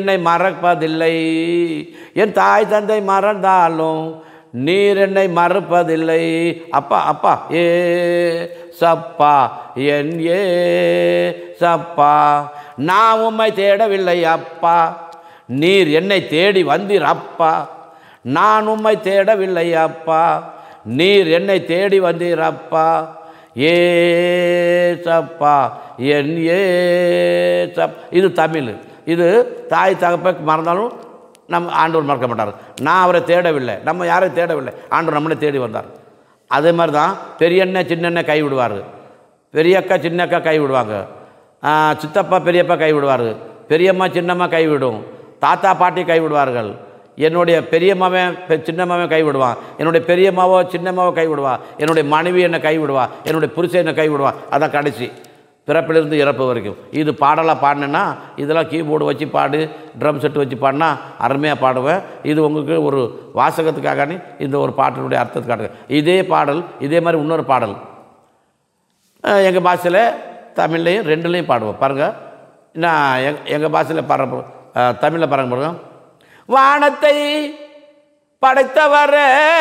என்னை மறப்பதில்லை என் தாய் தந்தை மறந்தாலும் நீர் என்னை மறப்பதில்லை அப்பா அப்பா ஏ சப்பா என் ஏ சப்பா நான் உம்மை தேடவில்லை அப்பா நீர் என்னை தேடி வந்தீர் அப்பா நான் உம்மை தேடவில்லை அப்பா நீர் என்னை தேடி வந்தீர் அப்பா ஏ சப்பா என் ஏ சப் இது தமிழ் இது தாய் தகப்ப மறந்தாலும் நம்ம ஆண்டவர் மறக்க மாட்டார் நான் அவரை தேடவில்லை நம்ம யாரையும் தேடவில்லை ஆண்டவர் நம்மளை தேடி வந்தார் அதே மாதிரி தான் பெரியண்ணன் சின்னண்ணன் கை விடுவார் பெரியக்கா சின்னக்கா கை விடுவாங்க ஆ, சித்தப்பா பெரியப்பா கை விடுவார் பெரியம்மா சின்னம்மா கை விடும் தாத்தா பாட்டி கை விடுவார்கள் என்னுடைய பெரியம்மாவன் பெ- சின்னம்மாவன் கை விடுவான் என்னுடைய பெரியம்மாவோ சின்னம்மாவோ கை விடுவா என்னுடைய மனைவி என்னை கை விடுவா என்னுடைய புருஷன் என்னை கை விடுவா அதான் கடைசி பிறப்பிலிருந்து இறப்பு வரைக்கும் இது பாடலாக பாடினேன்னா இதெல்லாம் கீபோர்டு வச்சு பாடு ட்ரம் செட்டு வச்சு பாடினா அருமையாக பாடுவேன் இது உங்களுக்கு ஒரு வாசகத்துக்காக இந்த ஒரு பாட்டினுடைய அர்த்தத்துக்காக இதே பாடல் இதே மாதிரி இன்னொரு பாடல் எங்கள் பாஷையில் தமிழ்லையும் ரெண்டுலேயும் பாடுவோம் பாருங்கள் நான் எங் எங்கள் பாஷையில் பாடுற தமிழில் பாருங்க பாருங்க வானத்தை படைத்தவர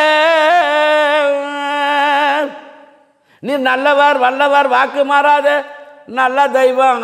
நீ நல்லவர் வல்லவர் வாக்கு மாறாத நல்ல தெய்வம்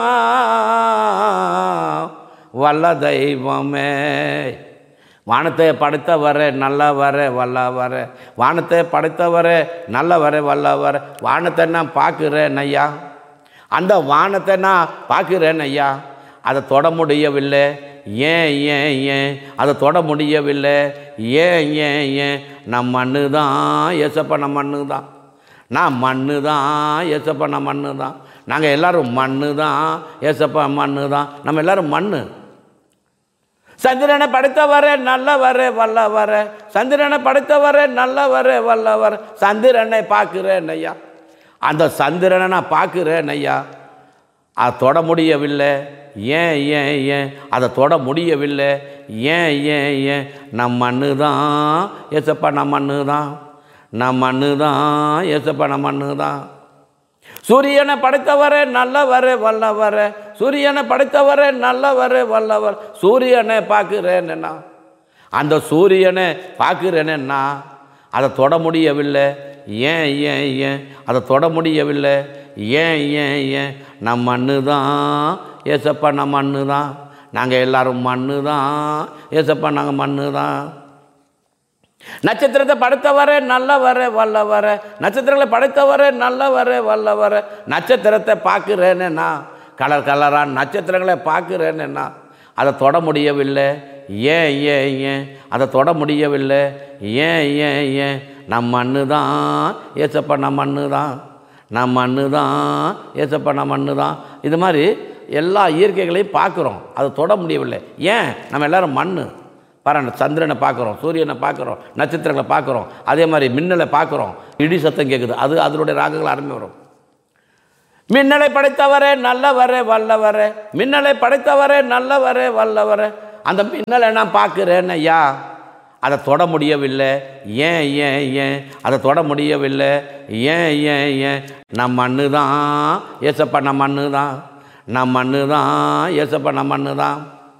வல்ல தெய்வமே வானத்தை படைத்தவர நல்லவர வல்லவர வானத்தை படைத்தவர நல்லவர வல்லவர வானத்தை நான் பார்க்குறேன் ஐயா அந்த வானத்தை நான் பார்க்குறேன் ஐயா அதை தொட முடியவில்லை ஏன் ஏன் ஏன் அதை தொட முடியவில்லை ஏன் ஏன் ஏன் நான் மண்ணு தான் ஏசப்பா நான் மண்ணு தான் நான் மண்ணு தான் ஏசப்பா நான் மண்ணு தான் நாங்கள் எல்லாரும் மண்ணு தான் ஏசப்பா மண்ணு தான் நம்ம எல்லாரும் மண்ணு சந்திரனை படைத்தவரே நல்லவரே வல்லவரே சந்திரனை படைத்தவரே நல்லவரே வல்லவர் சந்திரனை பார்க்கிறேன் ஐயா அந்த சந்திரனை நான் பார்க்கிறேன் ஐயா அதை தொட முடியவில்லை ஏன் ஏன் ஏன் அதை தொட முடியவில்லை ஏன் ஏன் ஏன் நம் மண்ணு தான் ஏசப்பா நம்ம மண்ணு தான் நம் மண்ணு தான் ஏசப்பா நம்ம மண்ணு தான் சூரியனை படைத்தவரே நல்லவரே வல்லவரே சூரியனை படைத்தவரே நல்லவரே வல்லவர் சூரியனை பார்க்கிறேன்னா அந்த சூரியனை பார்க்கிறேன்னா அதை தொட முடியவில்லை ஏன் ஏன் ஏன் அதை தொட முடியவில்லை ஏன் ஏன் ஏன் நம் மண்ணு தான் ஏசப்பா நம்ம மண்ணு தான் நாங்கள் எல்லாரும் மண்ணு தான் ஏசப்பா நாங்கள் மண்ணு தான் நட்சத்திரத்தை படைத்தவரே நல்லவரே வல்லவரே நட்சத்திரங்களை படைத்தவரே நல்லவரே வல்லவரே நட்சத்திரத்தை பார்க்குறேன்னா கலர் கலராக நட்சத்திரங்களை பார்க்குறேன்னா அதை தொட முடியவில்லை ஏன் ஏன் ஏன் அதை தொட முடியவில்லை ஏன் ஏன் ஏன் நம் மண்ணு தான் ஏசப்பா நம்ம மண்ணு தான் நம் மண்ணு தான் ஏசப்பா நம்ம மண்ணு தான் இது மாதிரி எல்லா இயற்கைகளையும் பார்க்குறோம் அதை தொட முடியவில்லை ஏன் நம்ம எல்லாரும் மண்ணு பாருங்க சந்திரனை பார்க்குறோம் சூரியனை பார்க்குறோம் நட்சத்திரங்களை பார்க்குறோம் அதே மாதிரி மின்னலை பார்க்குறோம் இடி சத்தம் கேட்குது அது அதனுடைய ராகங்கள் அருமை வரும் மின்னலை படைத்தவரே நல்லவரே வல்லவரே மின்னலை படைத்தவரே நல்லவரே வல்லவரே அந்த மின்னலை நான் பார்க்குறேன் ஐயா அதை தொட முடியவில்லை ஏன் ஏன் ஏன் அதை தொட முடியவில்லை ஏன் ஏன் ஏன் நம் மண்ணு தான் ஏசப்பா நம்ம மண்ணு தான் நம் மண்ணு தான் ஏசப்பா நம்ம மண்ணு தான்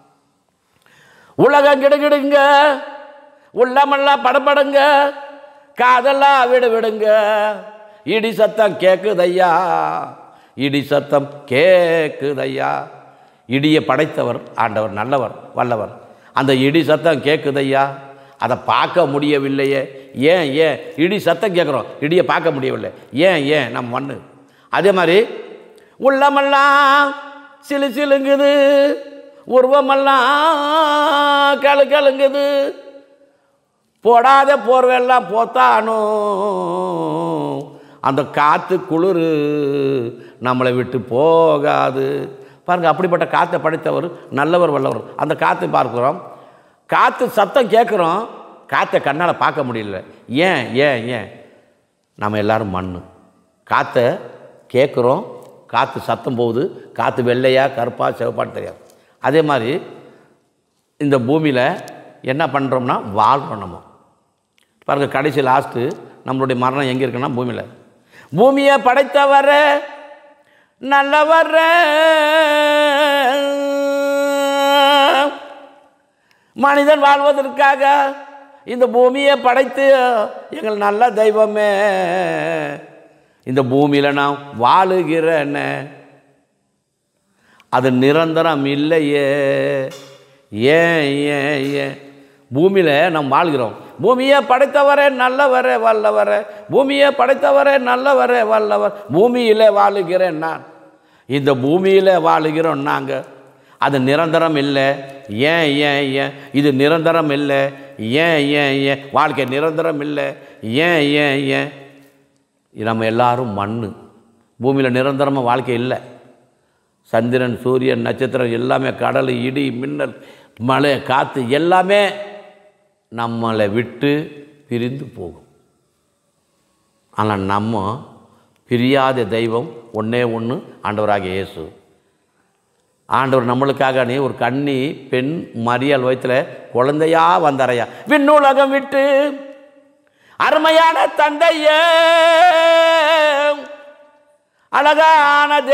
உலகம் கிடுகிடுங்க உள்ளமெல்லாம் படபடுங்க காதெல்லாம் விடு விடுங்க இடி சத்தம் கேக்குதையா இடி சத்தம் கேக்குதையா இடியை படைத்தவர் ஆண்டவர் நல்லவர் வல்லவர் அந்த இடி சத்தம் கேக்குதையா அதை பார்க்க முடியவில்லையே ஏன் ஏன் இடி சத்தம் கேட்குறோம் இடியை பார்க்க முடியவில்லை ஏன் ஏன் நம்ம மண்ணு அதே மாதிரி உள்ளமெல்லாம் சிலு சிலுங்குது உருவமெல்லாம் கழு கழுங்குது போடாத போர்வெல்லாம் போத்தானோ அந்த காற்று குளிர் நம்மளை விட்டு போகாது பாருங்கள் அப்படிப்பட்ட காற்றை படைத்தவர் நல்லவர் வல்லவர் அந்த காற்றை பார்க்குறோம் காற்று சத்தம் கேட்குறோம் காற்றை கண்ணால் பார்க்க முடியல ஏன் ஏன் ஏன் நம்ம எல்லாரும் மண் காற்றை கேட்குறோம் காற்று சத்தம் போகுது காற்று வெள்ளையா கருப்பா சிவப்பான்னு தெரியாது அதே மாதிரி இந்த பூமியில் என்ன பண்ணுறோம்னா வாழ்கிறோம் நம்ம பாருங்கள் கடைசி லாஸ்ட்டு நம்மளுடைய மரணம் எங்கே இருக்குன்னா பூமியில் பூமியை படைத்தவர நல்லவர மனிதன் வாழ்வதற்காக இந்த பூமியை படைத்து எங்கள் நல்ல தெய்வமே இந்த பூமியில் நான் வாழுகிறேன்னு அது நிரந்தரம் இல்லையே ஏன் ஏன் ஏன் பூமியில் நாம் வாழ்கிறோம் பூமியை படைத்தவரே நல்லவரே வல்லவரே பூமியை படைத்தவரே நல்லவரே வல்லவர் பூமியில் வாழுகிறேன் நான் இந்த பூமியில் வாழுகிறோம் நாங்கள் அது நிரந்தரம் இல்லை ஏன் ஏன் ஏன் இது நிரந்தரம் இல்லை ஏன் ஏன் ஏன் வாழ்க்கை நிரந்தரம் இல்லை ஏன் ஏன் ஏன் நம்ம எல்லாரும் மண் பூமியில் நிரந்தரமாக வாழ்க்கை இல்லை சந்திரன் சூரியன் நட்சத்திரம் எல்லாமே கடல் இடி மின்னல் மழை காற்று எல்லாமே நம்மளை விட்டு பிரிந்து போகும் ஆனால் நம்ம பிரியாத தெய்வம் ஒன்றே ஒன்று ஆண்டவராகிய இயேசு ஆண்டவர் நம்மளுக்காக நீ ஒரு கண்ணி பெண் மரியாள் வயிற்றில் குழந்தையா வந்தாரையா விண்ணுலகம் விட்டு அருமையான தந்தையே அழகான